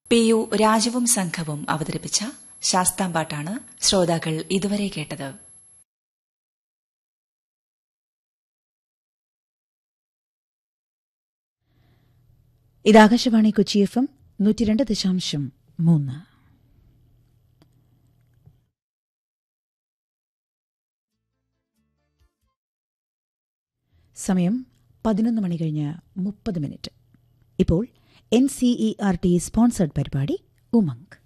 P U രാജവും സംഘവും അവതരിപ്പിച്ച ശാസ്താംപാട്ടാണ് ശ്രോതാക്കൾ ഇതുവരെ കേട്ടത് ഇത് ആകാശവാണി കൊച്ചി എഫ് എം നൂറ്റിരണ്ട് ദശാംശം മൂന്ന് സമയം പതിനൊന്ന് മണി കഴിഞ്ഞ് മുപ്പത് മിനിറ്റ് ഇപ്പോൾ N C E R T sponsored പരിപാടി ഉമങ്ക്